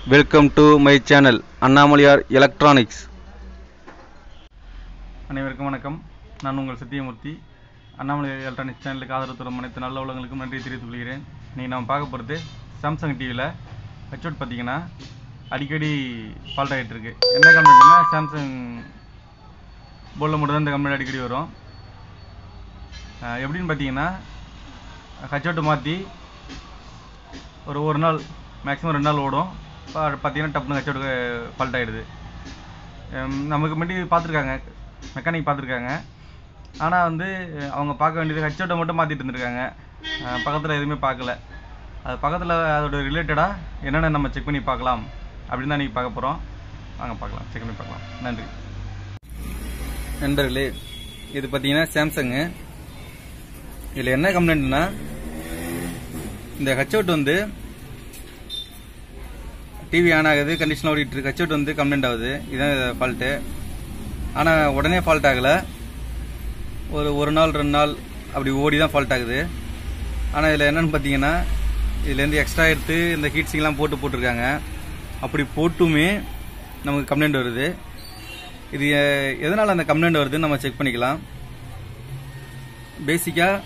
welcome to my channel Annamalaiyar electronics அனைவருக்கும் வணக்கம் நான் உங்கள் சத்தியமூர்த்தி அண்ணாமலை எலக்ட்ரானிக்ஸ் சேனலுக்கு ஆதரவு தரும் அனைத்து நல்ல உள்ளவங்களுக்கும் நன்றி தெரிவித்துக் கொள்கிறேன் இன்றைக்கி நம்ம பார்க்க போகிறது சாம்சங் டிவியில் ஹெச்ஓட் பார்த்தீங்கன்னா அடிக்கடி ஃபால்ட் ஆகிட்டு இருக்கு என்ன கம்ப்ளைண்ட்னா சாம்சங் போர்டில் மட்டும் தான் இந்த கம்ப்ளைண்ட் அடிக்கடி வரும் அஹ் எப்படின்னு பார்த்தீங்கன்னா ஹெச்ஓட்டு மாற்றி ஒரு ஒரு நாள் மேக்ஸிமம் ரெண்டு நாள் ஓடும் பா- பார்த்தீங்கன்னா டப்புனு ஹெச்ஓட்டுக்கு ஃபால்ட் ஆகிடுது ஹம், நமக்கு முன்னாடி பார்த்துருக்காங்க மெக்கானிக் பார்த்துருக்காங்க ஆனால் வந்து அஹ், அவங்க பார்க்க வேண்டியது ஹெச்ஓட்டை மட்டும் மாற்றிட்டு இருந்திருக்காங்க பக்கத்தில் எதுவுமே பார்க்கல அது பக்கத்தில் அதோட ரிலேட்டடாக என்னென்ன நம்ம செக் பண்ணி பார்க்கலாம் அப்படின்னு தான் இன்றைக்கி பார்க்க போகிறோம் வாங்க பார்க்கலாம் செக் பண்ணி பார்க்கலாம் நன்றி நண்பர்களே இது பார்த்தீங்கன்னா சாம்சங்கு இதில் என்ன கம்ப்ளைண்ட்னா இந்த ஹெச்அவுட் வந்து டிவி ஆன் ஆகுது கண்டிஷன் ஓடிட்டு இருக்கு ஹெச்அவுட் வந்து கம்ப்ளைண்ட் ஆகுது இதுதான் ஃபால்ட்டு ஆனால் உடனே ஃபால்ட் ஆகலை ஒரு ஒரு நாள் ரெண்டு நாள் அப்படி ஓடி தான் ஃபால்ட் ஆகுது ஆனால் இதில் என்னன்னு பார்த்தீங்கன்னா இதுலேருந்து எக்ஸ்ட்ரா எடுத்து இந்த ஹீட்ஸிங்லாம் போட்டு போட்டிருக்காங்க அப்படி போட்டுமே நமக்கு கம்ப்ளைண்ட் வருது இது அஹ், எதனால் அந்த கம்ப்ளைண்ட் வருதுன்னு நம்ம செக் பண்ணிக்கலாம் பேசிக்காக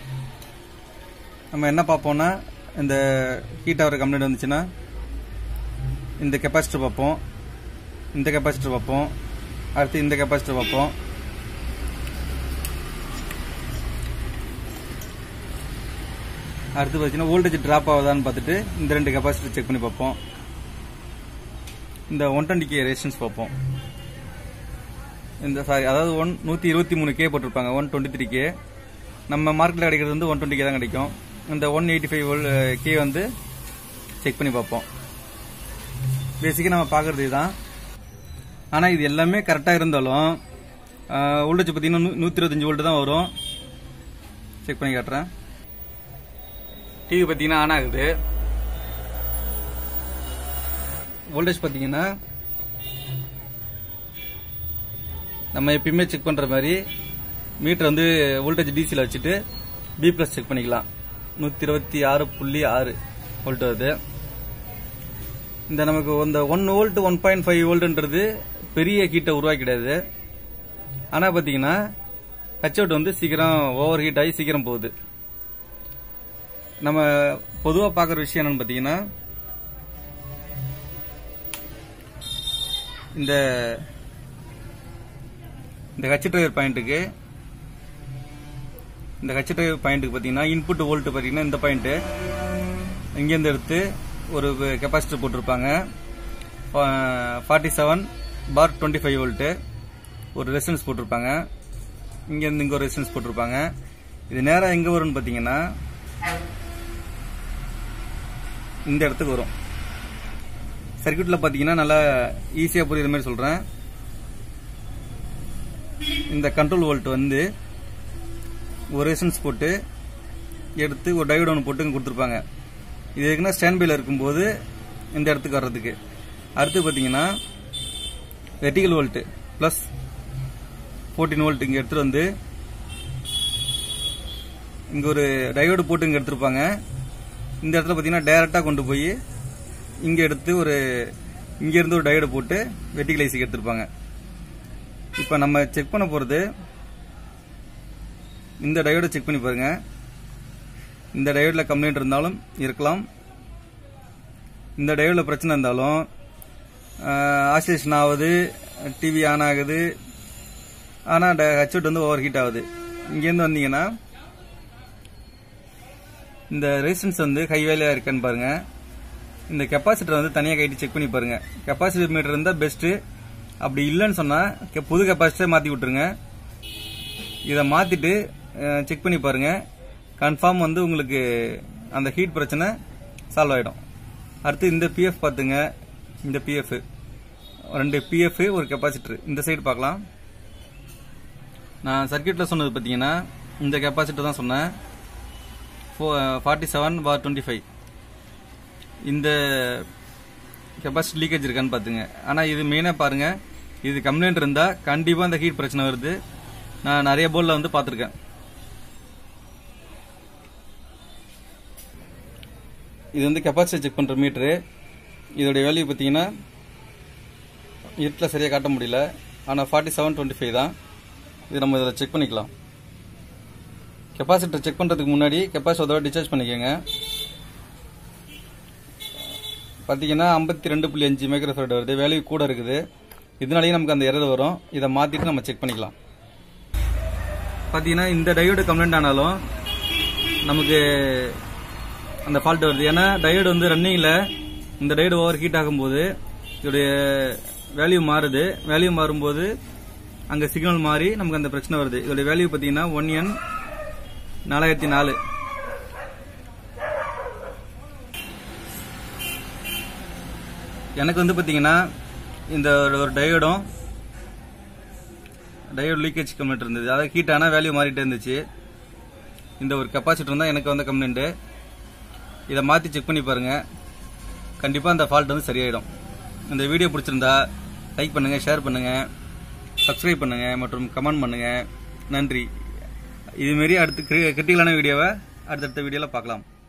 நம்ம என்ன பார்ப்போம்னா இந்த ஹீட் ஆகிற கம்ப்ளைண்ட் வந்துச்சுன்னா இந்த கெப்பாசிட்டர் பார்ப்போம் இந்த கெப்பாசிட்டர் பார்ப்போம் அடுத்து இந்த கெப்பாசிட்டர் பார்ப்போம் அடுத்து பார்த்தீங்கன்னா வோல்டேஜ் ட்ராப் ஆகுதான்னு பார்த்துட்டு இந்த ரெண்டு கெப்பாசிட்டர் செக் பண்ணி பார்ப்போம் இந்த ஒன் டுவெண்ட்டி கே ரெசிஸ்டன்ஸ் பார்ப்போம் இந்த சாரி அதாவது ஒன் நூற்றி இருபத்தி மூணு கே போட்டிருப்பாங்க ஒன் டுவெண்ட்டி த்ரீ கே நம்ம மார்க்கெட்டில் கிடைக்கிறது வந்து ஒன் டுவெண்ட்டி கே தான் கிடைக்கும் இந்த ஒன் எயிட்டி ஃபைவ் கே வந்து செக் பண்ணி பார்ப்போம் பேசிக்காக நம்ம பார்க்குறது இதுதான் ஆனால் இது எல்லாமே கரெக்டாக இருந்தாலும் வோல்டேஜ் பார்த்தீங்கன்னா நூற்றி இருபத்தஞ்சி வோல்ட் தான் வரும் செக் பண்ணி காட்டுறேன் டிவி பார்த்தீங்கன்னா ஆன் ஆகுது வோல்டேஜ் பார்த்தீங்கன்னா நம்ம எப்பயுமே செக் பண்ணுற மாதிரி மீட்டர் வந்து வோல்டேஜ் டிசியில் வச்சுட்டு பி ப்ளஸ் செக் பண்ணிக்கலாம் நூற்றி இருபத்தி ஆறு புள்ளி ஆறு வோல்ட் வருது இந்த நமக்கு இந்த one volt one point five வோல்ட்ன்றது பெரிய ஹீட்டை உருவாக்கிடாது ஆனால் பார்த்தீங்கன்னா ஹச்அவுட் வந்து சீக்கிரம் ஓவர் ஹீட் ஆகி சீக்கிரம் போகுது நம்ம பொதுவாக பார்க்குற விஷயம் என்னன்னு பார்த்தீங்கன்னா இந்த இந்த ஹச் டிரைவர் பாயிண்ட்டுக்கு இந்த ஹச் டிரைவர் பாயிண்ட்டுக்கு பார்த்தீங்கன்னா இன்புட் வோல்ட் பார்த்தீங்கன்னா இந்த பாயிண்ட்டு இங்கேருந்து எடுத்து ஒரு கெப்பாசிட்டர் போட்டிருப்பாங்க forty seven bar twenty five volt ஒரு ரெசிஸ்டன்ஸ் போட்டிருப்பாங்க இங்கேருந்து இங்கே ஒரு ரெசிஸ்டன்ஸ் போட்டிருப்பாங்க இது நேராக எங்கே வரும்னு பார்த்தீங்கன்னா இந்த இடத்துக்கு வரும் சர்க்கியூட்டில் பார்த்தீங்கன்னா நல்லா ஈஸியாக புரியுற மாதிரி சொல்கிறேன் இந்த கண்ட்ரோல் வோல்ட் வந்து ஒரு ரெசன்ஸ் போட்டு எடுத்து ஒரு டையோடு ஒன்று போட்டு இங்க கொடுத்துருப்பாங்க இது எதுக்குன்னா ஸ்டாண்ட் பையில் இருக்கும்போது இந்த இடத்துக்கு வர்றதுக்கு அடுத்து பார்த்தீங்கன்னா vertical volt plus fourteen volt இங்கே எடுத்துகிட்டு வந்து இங்கே ஒரு டயோடு போட்டு இங்கே எடுத்திருப்பாங்க இந்த இடத்துல பார்த்தீங்கன்னா டைரெக்டாக கொண்டு போய் இங்கே எடுத்து ஒரு இங்கேருந்து ஒரு டயோடு போட்டு வெர்டிகல் ஐசிக்கு எடுத்திருப்பாங்க இப்போ நம்ம செக் பண்ண போகிறது இந்த டயோடை செக் பண்ணி பாருங்க இந்த டயோடில் கம்ப்ளைண்ட் இருந்தாலும் இருக்கலாம் இந்த டயோடில் பிரச்சனை இருந்தாலும் ஆசிலேஷன் ஆகுது டிவி ஆன் ஆகுது ஆனால் ஹச்அவுட் வந்து ஓவர் ஹீட் ஆகுது இங்கேருந்து வந்தீங்கன்னா இந்த ரெசிஸ்டன்ஸ் வந்து ஹை வேலையாக இருக்கான்னு பாருங்க இந்த கெப்பாசிட்டர் வந்து தனியாக கைட்டு செக் பண்ணி பாருங்க கெப்பாசிட்டர் மீட்டர் இருந்தால் பெஸ்ட்டு அப்படி இல்லைன்னு சொன்னால் புது கெப்பாசிட்டர் மாற்றி விட்டுருங்க இதை மாற்றிட்டு செக் பண்ணி பாருங்க கன்ஃபார்ம் வந்து உங்களுக்கு அந்த ஹீட் பிரச்சனை சால்வ் ஆகிடும் அடுத்து இந்த பிஎஃப் பார்த்துங்க இந்த பிஎஃப் ரெண்டு பிஎஃப் ஒரு கெப்பாசிட்டர் இந்த சைடு பார்க்கலாம் நான் சர்க்கியூட்டில் சொன்னது பார்த்தீங்கன்னா இந்த கெப்பாசிட்டர் தான் சொன்னேன் forty seven bar twenty five இந்த கெப்பாசிட்டி லீக்கேஜ் இருக்கான்னு பார்த்துங்க ஆனால் இது மெயினாக பாருங்கள் இது கம்ப்ளைண்ட் இருந்தால் கண்டிப்பாக இந்த ஹீட் பிரச்சனை வருது நான் நிறைய போர்டில் வந்து பார்த்துருக்கேன் இது வந்து கெப்பாசிட்டி செக் பண்ணுற மீட்ரு இதோடைய வேல்யூ பார்த்தீங்கன்னா இருட்டில் சரியாக காட்ட முடியல ஆனால் ஃபார்ட்டி செவன் டுவெண்ட்டி ஃபைவ் தான் இது நம்ம இதில் செக் பண்ணிக்கலாம் கெப்பாசிட்டர் செக் பண்ணுறதுக்கு முன்னாடி கெப்பாசிட்டர் டிஸ்சார்ஜ் பண்ணிக்கோங்க பார்த்தீங்கன்னா ஐம்பத்தி ரெண்டு புள்ளி அஞ்சு மைக்ரோஃபேட் வருது வேல்யூ கூட இருக்குது இதனாலேயே நமக்கு அந்த எரர் வரும் இதை மாற்றிட்டு நம்ம செக் பண்ணிக்கலாம் பார்த்தீங்கன்னா இந்த டயோடு கம்ப்ளைண்ட் ஆனாலும் நமக்கு அந்த ஃபால்ட் வருது ஏன்னா டயோடு வந்து ரன்னிங்கில் இந்த டயோடு ஓவர் ஹீட் ஆகும்போது இதோடைய வேல்யூ மாறுது வேல்யூ மாறும்போது அங்கே சிக்னல் மாறி நமக்கு அந்த பிரச்சனை வருது இதோடைய வேல்யூ பார்த்தீங்கன்னா ஒன் என் நாலாயிரத்தி நாலு எனக்கு வந்து பார்த்தீங்கன்னா இந்த ஒரு டயோடும் டயோடு லீக்கேஜ் கம்ப்ளைண்ட் இருந்தது அதாவது ஹீட் ஆனால் வேல்யூ மாறிட்டே இருந்துச்சு இந்த ஒரு கெப்பாசிட்டர் தான் எனக்கு வந்த கம்ப்ளைண்ட்டு இதை மாற்றி செக் பண்ணி பாருங்கள் கண்டிப்பாக அந்த ஃபால்ட் வந்து சரியாயிடும் இந்த வீடியோ பிடிச்சிருந்தா லைக் பண்ணுங்கள் ஷேர் பண்ணுங்கள் சப்ஸ்கிரைப் பண்ணுங்கள் மற்றும் கமெண்ட் பண்ணுங்கள் நன்றி இதுமாரி அடுத்து கிரிட்டிக்கலான வீடியோவை அடுத்தடுத்த வீடியோவில் பார்க்கலாம்